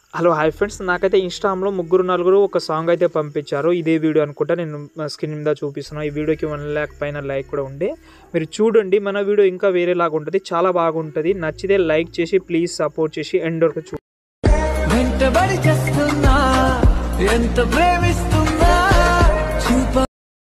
hello hi friends నాకైతే ఇన్స్టాగ్రామ్లో ముగ్గురు నలుగురు ఒక సాంగ్ అయితే పంపించారు ఇదే వీడియో అనుకుంటా నేను స్క్రీన్ మీద చూపిస్తున్నాను ఈ వీడియోకి వన్ ల్యాక్ పైన లైక్ కూడా ఉండే మీరు చూడండి మన వీడియో ఇంకా వేరేలాగా ఉంటుంది చాలా బాగుంటుంది నచ్చితే లైక్ చేసి ప్లీజ్ సపోర్ట్ చేసి ఎండ్ వరకు చూ వెంటబడి చేస్తున్నా ఎంత ప్రేమిస్తున్నా చూప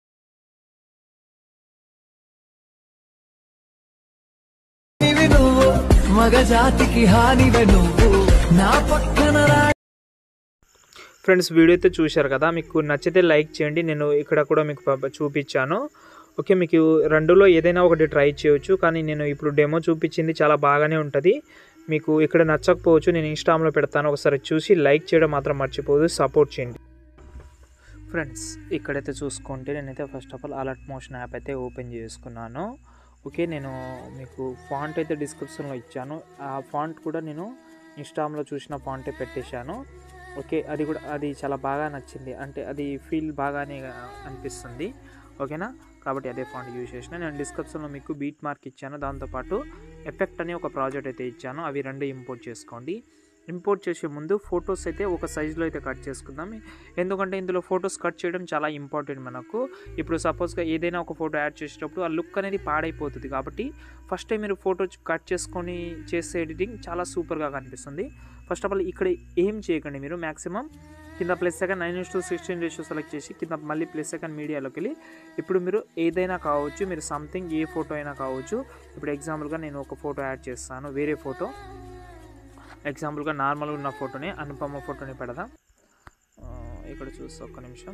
నీవి నువ్వు మగ జాతికి హానివే నువ్వు నా పక్కన రా ఫ్రెండ్స్ వీడియో అయితే చూశారు కదా మీకు నచ్చితే లైక్ చేయండి నేను ఇక్కడ కూడా మీకు పంప- చూపించాను ఓకే మీకు రెండులో ఏదైనా ఒకటి ట్రై చేయొచ్చు కానీ నేను ఇప్పుడు డెమో చూపించింది చాలా బాగానే ఉంటుంది మీకు ఇక్కడ నచ్చకపోవచ్చు నేను ఇన్స్టాగ్రామ్లో పెడతాను ఒకసారి చూసి లైక్ చేయడం మాత్రం మర్చిపోదు సపోర్ట్ చేయండి ఫ్రెండ్స్ ఇక్కడైతే చూసుకుంటే నేనైతే first of all alert motion app అయితే ఓపెన్ చేసుకున్నాను ఓకే నేను మీకు ఫాంట్ అయితే డిస్క్రిప్షన్లో ఇచ్చాను ఆ ఫాంట్ కూడా నేను ఇన్స్టాగ్రామ్లో చూసిన ఫాంటే పెట్టేశాను ఓకే అది కూడా అది చాలా బాగా నచ్చింది అంటే అది ఫీల్ బాగానే అనిపిస్తుంది ఓకేనా కాబట్టి అదే ఫాంట్ యూజ్ చేసిన నేను డిస్క్రిప్షన్లో మీకు బీట్ మార్క్ ఇచ్చాను దాంతోపాటు ఎఫెక్ట్ అని ఒక ప్రాజెక్ట్ అయితే ఇచ్చాను అవి రెండు ఇంపోర్ట్ చేసుకోండి ఇంపోర్ట్ చేసే ముందు ఫొటోస్ అయితే ఒక సైజులో అయితే కట్ చేసుకుందాం ఎందుకంటే ఇందులో ఫొటోస్ కట్ చేయడం చాలా ఇంపార్టెంట్ మనకు ఇప్పుడు సపోజ్గా ఏదైనా ఒక ఫోటో యాడ్ చేసేటప్పుడు ఆ లుక్ అనేది పాడైపోతుంది కాబట్టి ఫస్ట్ టైం మీరు ఫోటో కట్ చేసుకొని చేసే ఎడిటింగ్ చాలా సూపర్గా కనిపిస్తుంది ఫస్ట్ ఆఫ్ ఆల్ ఇక్కడ ఏం చేయకండి మీరు మ్యాక్సిమం కింద plus second nine to sixteen ratio select చేసి కింద మళ్ళీ ప్లస్ సెకండ్ మీడియాలోకి వెళ్ళి ఇప్పుడు మీరు ఏదైనా కావచ్చు మీరు సంథింగ్ ఏ ఫోటో అయినా కావచ్చు ఇప్పుడు ఎగ్జాంపుల్గా నేను ఒక ఫోటో యాడ్ చేస్తాను వేరే ఫోటో ఎగ్జాంపుల్గా నార్మల్గా ఉన్న ఫోటోని అనుపమ ఫోటోని పెడదాం ఆ, ఇక్కడ చూస్తే ఒక్క నిమిషం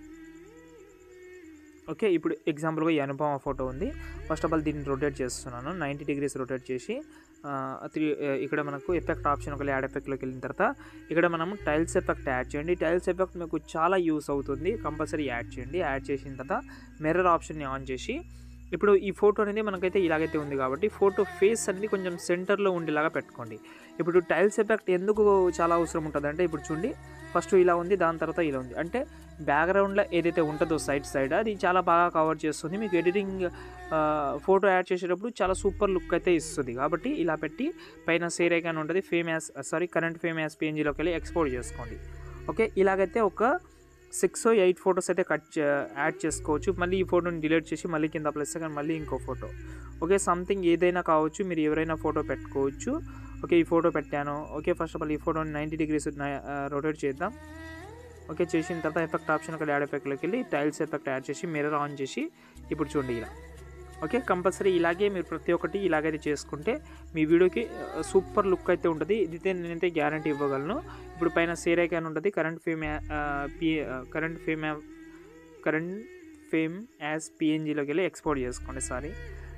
ఓకే ఇప్పుడు ఎగ్జాంపుల్గా ఈ అనుపమ ఫోటో ఉంది ఫస్ట్ ఆఫ్ ఆల్ దీన్ని రొటేట్ చేస్తున్నాను నైంటీ డిగ్రీస్ రొటేట్ చేసి త్రీ ఇక్కడ మనకు ఎఫెక్ట్ ఆప్షన్ ఒక యాడ్ ఎఫెక్ట్లోకి వెళ్ళిన తర్వాత ఇక్కడ మనం టైల్స్ ఎఫెక్ట్ యాడ్ చేయండి టైల్స్ ఎఫెక్ట్ మీకు చాలా యూస్ అవుతుంది కంపల్సరీ యాడ్ చేయండి యాడ్ చేసిన తర్వాత మిర్రర్ ఆప్షన్ని ఆన్ చేసి ఇప్పుడు ఈ ఫోటో అనేది మనకైతే ఇలాగైతే ఉంది కాబట్టి ఫోటో ఫేస్ అనేది కొంచెం సెంటర్లో ఉండేలాగా పెట్టుకోండి ఇప్పుడు టైల్స్ ఎఫెక్ట్ ఎందుకు చాలా అవసరం ఉంటుంది అంటే ఇప్పుడు చూడండి ఫస్ట్ ఇలా ఉంది దాని తర్వాత ఇలా ఉంది అంటే బ్యాక్గ్రౌండ్లో ఏదైతే ఉంటుందో సైడ్ సైడ్ అది చాలా బాగా కవర్ చేస్తుంది మీకు ఎడిటింగ్ ఫోటో యాడ్ చేసేటప్పుడు చాలా సూపర్ లుక్ అయితే ఇస్తుంది కాబట్టి ఇలా పెట్టి పైన సేర్ ఐకాన్ ఉంటుంది frame as sorry current frame as పిఎన్జీలోకి వెళ్ళి ఎక్స్పోర్ట్ చేసుకోండి ఓకే ఇలాగైతే ఒక సిక్స్ ఎయిట్ ఫొటోస్ అయితే కట్ యాడ్ చేసుకోవచ్చు మళ్ళీ ఈ ఫోటోని డిలీట్ చేసి మళ్ళీ కింద ప్లస్ సెకండ్ మళ్ళీ ఇంకో ఫోటో ఓకే సంథింగ్ ఏదైనా కావచ్చు మీరు ఎవరైనా ఫోటో పెట్టుకోవచ్చు ఓకే ఈ ఫోటో పెట్టాను ఓకే ఫస్ట్ ఆఫ్ ఆల్ ఈ ఫోటోని నైంటీ డిగ్రీస్ రొటేట్ చేద్దాం ఓకే చేసిన తర్వాత ఎఫెక్ట్ ఆప్షన్ అక్కడ యాడ్ ఎఫెక్ట్లోకి వెళ్ళి టైల్స్ ఎఫెక్ట్ యాడ్ చేసి మిర్రర్ ఆన్ చేసి ఇప్పుడు చూడండి ఇలా ఓకే కంపల్సరీ ఇలాగే మీరు ప్రతి ఒక్కటి ఇలాగైతే చేసుకుంటే మీ వీడియోకి సూపర్ లుక్ అయితే ఉంటుంది ఇదైతే నేనైతే గ్యారంటీ ఇవ్వగలను ఇప్పుడు పైన సేర్ ఐకాన్ ఉంటుంది current frame P current frame current frame as పిఎన్జీలోకి వెళ్ళి ఎక్స్పోర్ట్ చేసుకోండి సారీ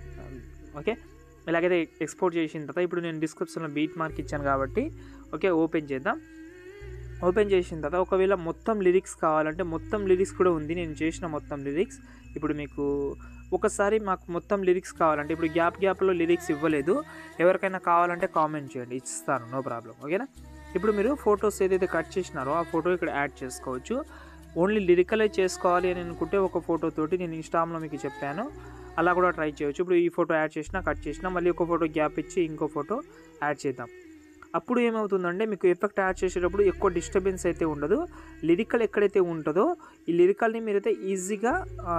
ఓకే ఇలాగైతే ఎక్స్పోర్ట్ చేసిన తర్వాత ఇప్పుడు నేను డిస్క్రిప్షన్లో బీట్ మార్క్ ఇచ్చాను కాబట్టి ఓకే ఓపెన్ చేద్దాం ఓపెన్ చేసిన తర్వాత ఒకవేళ మొత్తం లిరిక్స్ కావాలంటే మొత్తం లిరిక్స్ కూడా ఉంది నేను చేసిన మొత్తం లిరిక్స్ ఇప్పుడు మీకు ఒకసారి మాకు మొత్తం లిరిక్స్ కావాలంటే ఇప్పుడు గ్యాప్ గ్యాప్లో లిరిక్స్ ఇవ్వలేదు ఎవరికైనా కావాలంటే కామెంట్ చేయండి ఇస్తాను నో ప్రాబ్లం ఓకేనా ఇప్పుడు మీరు ఫొటోస్ ఏదైతే కట్ చేసినారో ఆ ఫోటో ఇక్కడ యాడ్ చేసుకోవచ్చు ఓన్లీ లిరికలే చేసుకోవాలి అని అనుకుంటే ఒక ఫోటో తోటి నేను ఇన్స్టాగ్రామ్లో మీకు చెప్పాను అలా కూడా ట్రై చేయొచ్చు ఇప్పుడు ఈ ఫోటో యాడ్ చేసినా కట్ చేసినా మళ్ళీ ఒక ఫోటో గ్యాప్ ఇచ్చి ఇంకో ఫోటో యాడ్ చేద్దాం అప్పుడు ఏమవుతుందంటే మీకు ఎఫెక్ట్ యాడ్ చేసేటప్పుడు ఎక్కువ డిస్టర్బెన్స్ అయితే ఉండదు లిరికల్ ఎక్కడైతే ఉంటుందో ఈ లిరికల్ని మీరైతే ఈజీగా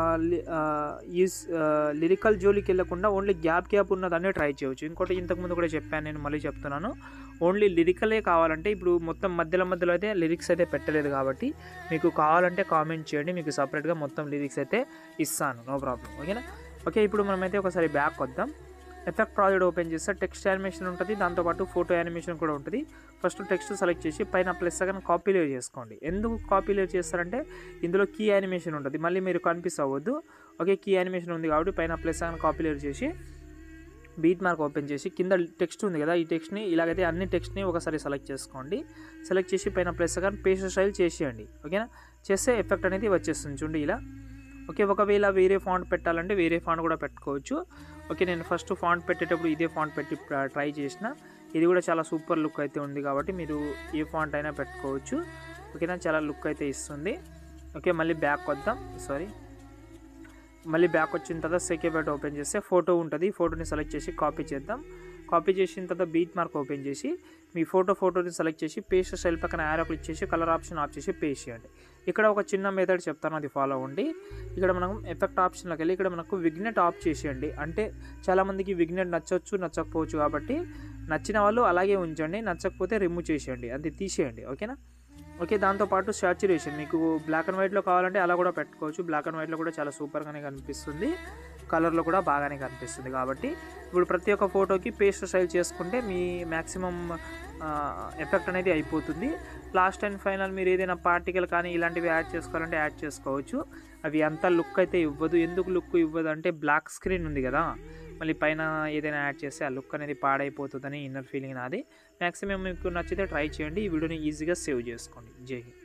యూస్ లిరికల్ జోలికి వెళ్ళకుండా ఓన్లీ గ్యాప్ గ్యాప్ ఉన్నదాన్ని ట్రై చేయవచ్చు ఇంకోటి ఇంతకుముందు కూడా చెప్పాను నేను మళ్ళీ చెప్తున్నాను ఓన్లీ లిరికలే కావాలంటే ఇప్పుడు మొత్తం మధ్యలో మధ్యలో అయితే లిరిక్స్ అయితే పెట్టలేదు కాబట్టి మీకు కావాలంటే కామెంట్ చేయండి మీకు సపరేట్గా మొత్తం లిరిక్స్ అయితే ఇస్తాను నో ప్రాబ్లం ఓకేనా ఓకే ఇప్పుడు మనమైతే ఒకసారి బ్యాక్ వద్దాం ఎఫెక్ట్ ప్రాజెక్ట్ ఓపెన్ చేస్తే టెక్స్ట్ యానిమేషన్ ఉంటుంది దాంతోపాటు ఫోటో యానిమేషన్ కూడా ఉంటుంది ఫస్ట్ టెక్స్ట్ సెలెక్ట్ చేసి పైన ప్లస్ సెకండ్ కాపీ లేవ్ చేసుకోండి ఎందుకు కాపీ లేవ్ చేస్తారంటే ఇందులో కీ యానిమేషన్ ఉంటుంది మళ్ళీ మీరు కన్ఫ్యూస్ అవ్వద్దు ఓకే కీ యానిమేషన్ ఉంది కాబట్టి పైన ప్లస్ సెకండ్ కాపీ లేవ్ చేసి బీట్ మార్క్ ఓపెన్ చేసి కింద టెక్స్ట్ ఉంది కదా ఈ టెక్స్ట్ని ఇలాగైతే అన్ని టెక్స్ట్ని ఒకసారి సెలెక్ట్ చేసుకోండి సెలెక్ట్ చేసి పైన ప్లస్ సెకండ్ పేస్ట్ స్టైల్ చేసేయండి ఓకేనా చేస్తే ఎఫెక్ట్ అనేది వచ్చేస్తుంది చూడండి ఇలా ఓకే ఒకవేళ వేరే ఫాంట్ పెట్టాలంటే వేరే ఫాంట్ కూడా పెట్టుకోవచ్చు ఓకే నేను ఫస్ట్ ఫాంట్ పెట్టేటప్పుడు ఇదే ఫాంట్ పెట్టి ట్రై చేసిన ఇది కూడా చాలా సూపర్ లుక్ అయితే ఉంది కాబట్టి మీరు ఏ ఫాంట్ అయినా పెట్టుకోవచ్చు ఓకేనా చాలా లుక్ అయితే ఇస్తుంది ఓకే మళ్ళీ బ్యాక్ వద్దాం సారీ మళ్ళీ బ్యాక్ వచ్చిన తర్వాత సెకే బెట్ ఓపెన్ చేస్తే ఫోటో ఉంటుంది ఫోటోని సెలెక్ట్ చేసి కాపీ చేద్దాం కాపీ చేసిన తర్వాత బీట్ మార్క్ ఓపెన్ చేసి మీ ఫోటో ఫోటోని సెలెక్ట్ చేసి పేస్ట్ స్టైల్ పక్కన యారో క్లిక్ చేసి కలర్ ఆప్షన్ ఆఫ్ చేసి పేస్ట్ చేయండి ఇక్కడ ఒక చిన్న మెథడ్ చెప్తాను అది ఫాలో అవ్వండి ఇక్కడ మనం ఎఫెక్ట్ ఆప్షన్లోకి వెళ్ళి ఇక్కడ మనకు విగ్నెట్ ఆఫ్ చేసేయండి అంటే చాలామందికి విగ్నెట్ నచ్చవచ్చు నచ్చకపోవచ్చు కాబట్టి నచ్చిన వాళ్ళు అలాగే ఉంచండి నచ్చకపోతే రిమూవ్ చేసేయండి అది తీసేయండి ఓకేనా ఓకే దాంతోపాటు సాచురేషన్ మీకు బ్లాక్ అండ్ వైట్లో కావాలంటే అలా కూడా పెట్టుకోవచ్చు బ్లాక్ అండ్ వైట్లో కూడా చాలా సూపర్గానే కనిపిస్తుంది కలర్లో కూడా బాగానే కనిపిస్తుంది కాబట్టి ఇప్పుడు ప్రతి ఒక్క ఫోటోకి పేస్ట్ స్టైల్ చేసుకుంటే మీ మ్యాక్సిమం ఎఫెక్ట్ అనేది అయిపోతుంది లాస్ట్ అండ్ ఫైనల్ మీరు ఏదైనా పార్టికల్ కానీ ఇలాంటివి యాడ్ చేసుకోవాలంటే యాడ్ చేసుకోవచ్చు అవి అంత లుక్ అయితే ఇవ్వదు ఎందుకు లుక్ ఇవ్వదు అంటే బ్లాక్ స్క్రీన్ ఉంది కదా మళ్ళీ పైన ఏదైనా యాడ్ చేస్తే ఆ లుక్ అనేది పాడైపోతుందని ఇన్నర్ ఫీలింగ్ నాది మ్యాక్సిమం మీకు నచ్చితే ట్రై చేయండి ఈ వీడియోని ఈజీగా సేవ్ చేసుకోండి జై హింద్